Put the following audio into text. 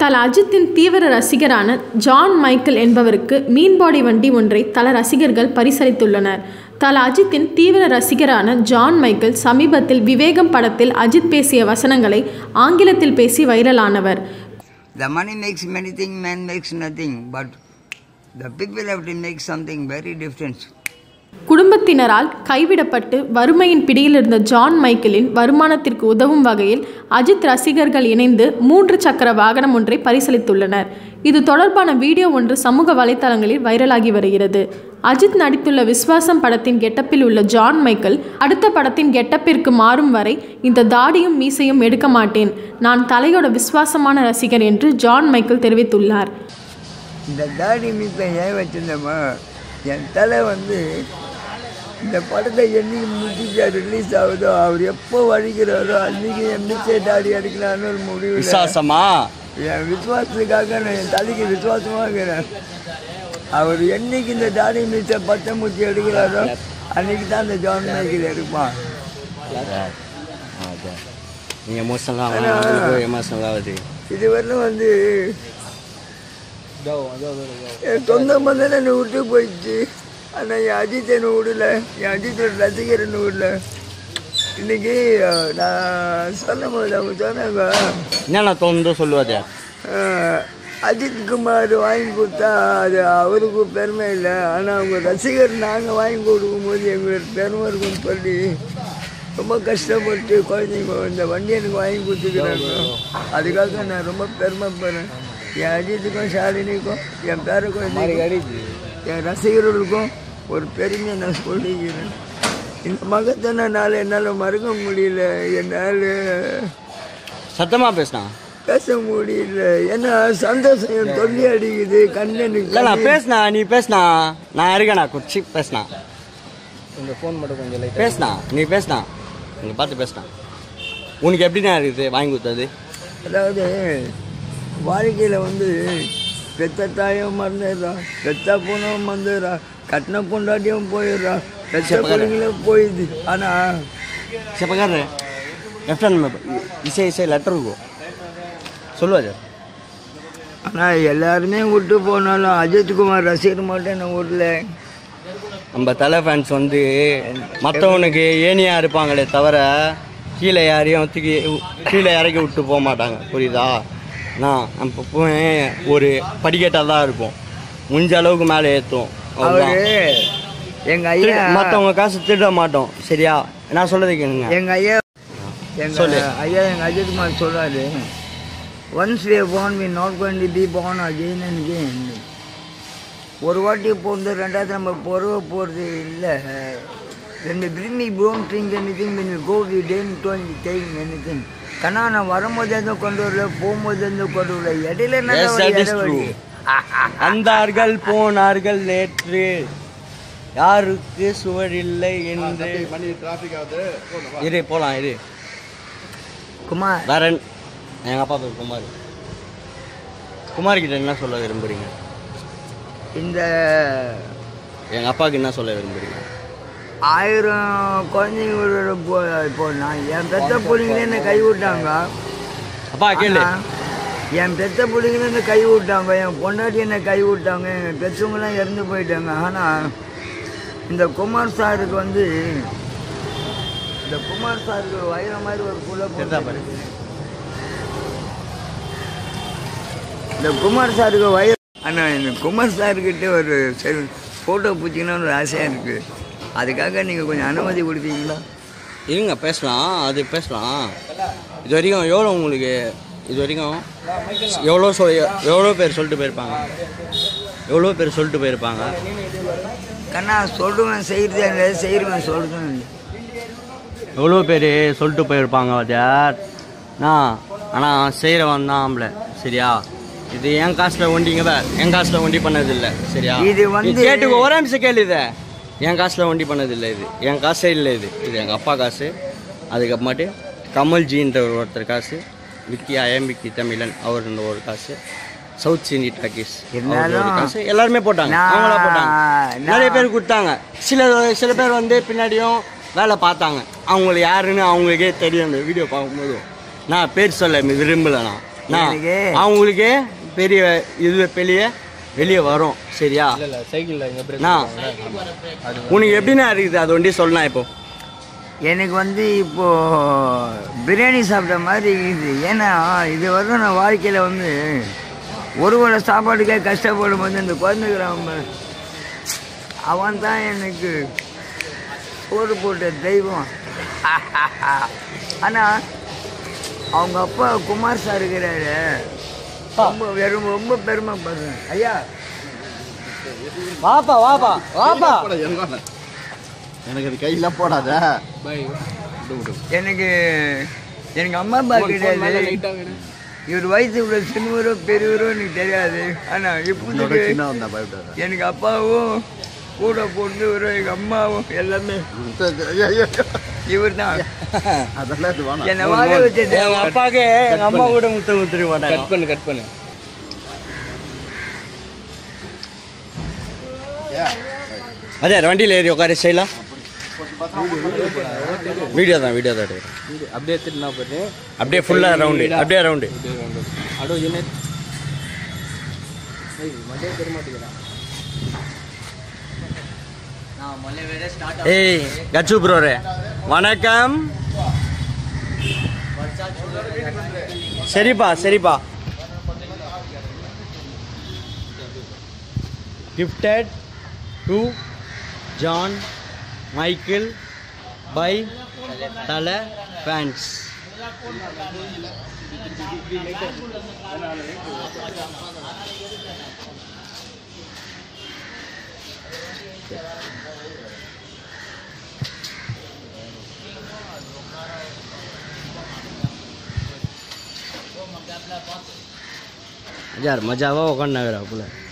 தல அஜித்தின் தீவிர ரசிகரான ஜான் மைக்கேல் என்பவருக்கு மீன்பாடி வண்டி ஒன்றை தல ரசிகர்கள் பரிசளித்துள்ளனர் தல அஜித்தின் தீவிர ரசிகரான ஜான் மைக்கேல் சமீபத்தில் விவேகம் படத்தில் அஜித் பேசிய வசனங்களை ஆங்கிலத்தில் பேசி வைரலானவர் The money makes many things, man makes nothing. But the people have to make something very different. குடும்பத்தினரால் கைவிடப்பட்டு வறுமையின் பிடியில் இருந்த ஜான் மைக்கேலின் வருமானத்திற்கு உதவும் வகையில் அஜித் ரசிகர்கள் இணைந்து மூன்று சக்கர வாகனம் ஒன்றை பரிசளித்துள்ளனர் இது தொடர்பான வீடியோ ஒன்று சமூக வலைத்தளங்களில் வைரலாகி வருகிறது அஜித் நடித்துள்ள விஸ்வாசம் படத்தின் கெட்டப்பில் உள்ள ஜான் மைக்கேல் அடுத்த படத்தின் கெட்டப்பிற்கு மாறும் வரை இந்த தாடியும் மீசையும் எடுக்க மாட்டேன் நான் தலையோட விசுவாசமான ரசிகர் என்று ஜான் மைக்கேல் தெரிவித்துள்ளார் இந்த தாடி மீசை ஏன் வச்சிருந்தோமா என் தலை வந்து இந்த படத்தை என்னைக்கு முடிச்சு ரிலீஸ் ஆகுதோ அவர் எப்போ வழிக்கிறாரோ அன்னைக்கு என் மீசை தாடி அடிக்கலான்னு ஒரு முடிவு விசுவாசமா என் விசுவாசத்துக்காக நான் என் தலைக்கு விசுவாசமாக இருக்கிறேன் அவர் என்னைக்கு இந்த தாடி மீசை பச்சை மூச்சு எடுக்கிறாரோ அன்னைக்கு தான் அந்த ஜான் மைக்கேல் எடுப்பான் நீங்கள் எமோஷனலாக எமோஷனல் ஆகுது இது வரலும் வந்து என் சொந்த பந்தம் என்னை விட்டு போயிடுச்சு ஆனால் என் அஜித் என்னை விடல என் அஜித்தோட ரசிகர் என்னை விடல இன்னைக்கு அஹ், நான் சொல்லும் போது அவங்க சொன்னாங்க என்னென்ன தோணுதோ சொல்லுவாது அஹ், அஜித் குமார் வாங்கி கொடுத்தா அது அவருக்கு பெருமை இல்லை ஆனால் அவங்க ரசிகர் நாங்கள் வாங்கி கொடுக்கும்போது எங்களுக்கு பெருமை இருக்குன்னு சொல்லி ரொம்ப கஷ்டப்பட்டு குழந்தைங்க இந்த வண்டி எனக்கு வாங்கி கொடுத்துக்கிறாங்க அதுக்காக நான் ரொம்ப பெருமைப்படுறேன் என் அஜித்துக்கும் ஷாலினிக்கும் என் பேர குழந்தைக்கும் என் ரசிகர்களுக்கும் ஒரு பெருமையை நான் சொல்லிக்கிறேன் இந்த மகத்தான நாள் என்னால் மறக்க முடியல என்னால் சத்தமாக பேசினா பேச முடியல ஏன்னா சந்தோஷம் என் தொல்லி அடிக்குது கண்ணனுக்கு இல்லை நான் பேசினா நீ பேசினா நான் இருக்கேண்ணா குச்சி பேசினா இந்த ஃபோன் மட்டும் கொஞ்சம் லைட் பேசினா நீ பேசினா நீ பார்த்து பேசினா உனக்கு எப்படிண்ணா இருக்குது வாங்கி கொடுத்தது அதாவது வாழ்க்கையில் வந்து பெத்த தாயும் மறந்துடுறா பெத்த பொண்ணும் மறந்துடுறா கட்டின பொண்டாட்டியும் போயிடுறா பெத்த பிள்ளைங்களும் போயிடுது ஆனால் சரி பக்காரு லெஃப்ட் ஹேண்ட் இசை இசை லெட்டர் இருக்கும் சொல்லுவாது ஆனால் எல்லாருமே விட்டு போனாலும் அஜித்குமார் ரசிகர் மட்டும் என்ன விடல நம்ம தலை ஃபேன்ஸ் வந்து மற்றவனுக்கு ஏனியா இருப்பாங்களே தவிர கீழே யாரையும் தூக்கி கீழே இறக்கி விட்டு போக மாட்டாங்க புரியுதா நான் நம்ம எப்பவுமே ஒரு படிக்கட்டாக தான் இருப்போம் முடிஞ்ச அளவுக்கு மேலே ஏற்றும் அவரு எங்கள் ஐயா மற்றவங்க காசு திருட மாட்டோம் சரியா நான் சொல்றது கேளுங்க எங்கள் ஐயா சொல்லு. எங்கள் ஐயா எங்கள் அஜித்குமார் சொல்றாரு once we born we not going to be born again and again ஒரு வாட்டி போகிறது ரெண்டாவது நம்ம பொறவ போகிறது இல்லை when we bring me don't drink anything when we go we don't don't take anything கண்ணா நான் வரும்போது எதுவும் கொண்டு வரல போகும்போது எதுவும் கொண்டு வரல இடையில Yes, நல்ல ஒரு that is இடைவெளி. true. வந்தார்கள் போனார்கள் நேற்று யாருக்கு சுவர் இல்லை என்று இரு போலாம் இரு குமார் வேற என்ன- எங்க அப்பா பேர் குமார் குமார் கிட்ட என்ன சொல்ல விரும்புறீங்க இந்த எங்க அப்பாவுக்கு என்ன சொல்ல விரும்புறீங்க ஆயிரம் குழந்தைங்களோட போ இப்போ நான் என் பெத்த பிள்ளைங்களே என்னை கை விட்டாங்க அப்பா கேளு ஆனா, என் பெத்த பிள்ளைங்களே என்னை கை விட்டாங்க என் பொண்டாட்டி என்னை கை விட்டாங்க எங்கள் பெற்றவங்களாம் இறந்து போயிட்டாங்க ஆனால் இந்த குமார் சாருக்கு வந்து இந்த குமார் சாருக்கு வயிறு மாதிரி ஒரு புள்ள தெரிதா பாரு. இந்த குமார் சாருக்கு வயிறு ஆனால் இந்த குமார் சார்கிட்ட ஒரு செல் ஃபோட்டோ பிடிச்சிக்கணும்னு ஒரு ஆசையாக இருக்குது அதுக்காக நீங்கள் கொஞ்சம் அனுமதி கொடுப்பீங்களா இருங்க பேசலாம் அது பேசலாம் இது வரைக்கும் எவ்வளோ உங்களுக்கு இது வரைக்கும் எவ்வளோ சொல் எவ்வளோ பேர் சொல்லிட்டு போயிருப்பாங்க எவ்வளோ பேர் சொல்லிட்டு போயிருப்பாங்க கண்ணா சொல்லுவேன் செய்கிறது இல்லை செய்கிறவன் சொல்கிறேன் இல்லை எவ்வளோ பேர் சொல்லிட்டு போயிருப்பாங்க வாத்தியார் நான் ஆனால் செய்கிறவன் தான் ஆம்பளை சரியா இது என் காசில் ஒண்டிங்க தான் என் காசில் ஒண்டி பண்ணதில்லை சரியா இது வந்து- நீ கேட்டுக்கோ ஒரு நிமிஷம் கேளு இதை என் காசில் ஒண்டி பண்ணதில்லை இது என் காசே இல்லை இது இது எங்கள் அப்பா காசு அதுக்கப்புறமாட்டு கமல்ஜின்ற ஒரு ஒருத்தர் காசு விக்கி அயம்பிக்கி தமிழன் அவர் ஒரு காசு சவுத் சினி டாக்கீஸ் இருந்தாலும் காசு எல்லாருமே போட்டாங்க நான்- அவங்களா போட்டாங்க நான்- நிறைய பேர் கொடுத்தாங்க சில சில பேர் வந்து பின்னாடியும் வேலை பார்த்தாங்க அவங்களுக்கு யாருன்னு அவங்களுக்கே தெரியும் அந்த வீடியோ பார்க்கும்போது நான் பேர் சொல்ல விரும்பலை நான் நான் எனக்கு அவங்களுக்கு பெரிய இது வெளியே வெளியே வரும் சரியா இல்ல இல்ல சைக்கிள்ல எங்க பிரேக் நான் உனக்கு எப்படிண்ணா இருக்குது அது ஒண்டி சொல்லலாம் இப்போ எனக்கு வந்து இப்போ பிரியாணி சாப்பிட்ட மாதிரி இருக்குது ஏன்னா இது வரைக்கும் நான் வாழ்க்கையில் வந்து ஒரு வேளை சாப்பாட்டுக்கே கஷ்டப்படும் போது இந்த குழந்தைக்கிறான் அவன் தான் எனக்கு சோறு போட்ட தெய்வம் ஆனால் அவங்க அப்பா குமார் சார் இருக்கிறாரு ரொம்ப வெறும் ரொம்ப பெருமைப்படுறேன் ஐயா வாப்பா வாப்பா வாப்பா எனக்கு அது கையில போடாத பை விடு விடு எனக்கு எனக்கு அம்மா அப்பா கிடையாது லைட்டா விடு இவர் வயசு இவ்வளோ சின்னவரோ பெரியவரோ எனக்கு தெரியாது ஆனால் உன்னோட இப்போ சின்ன வந்தா பயப்படாத எனக்கு அப்பாவும் கூட பொண்ணு வரும் எங்கள் அம்மாவும் எல்லாமே இவர் தான் அதெல்லாம் இது வேணாம் என்னை வாழ வச்சது எங்க அப்பாக்கு எங்க அம்மா கூட முத்த முத்திரி மாட்டாங்க கட் பண்ணு கட் பண்ணு அதே வண்டியில் ஏறி உட்காரு செய்யலாம் வீடியோ தான் வீடியோ தான் எடுக்கிறேன் இது அப்படியே எடுத்துட்டு நான் போயிட்டு அப்படியே ஃபுல்லாக ரவுண்டு அப்படியே ரவுண்டு அப்படியே வந்து அடோ என்ன ஏய் மண்டே தெரிய மாட்டேங்கிறான் ஏய் கச்சு ப்ரோரே வணக்கம் சரிப்பா சரிப்பா gifted to John Michael by தலை ஃபேன்ஸ் यार मजा आवा होगा ना अगर आपको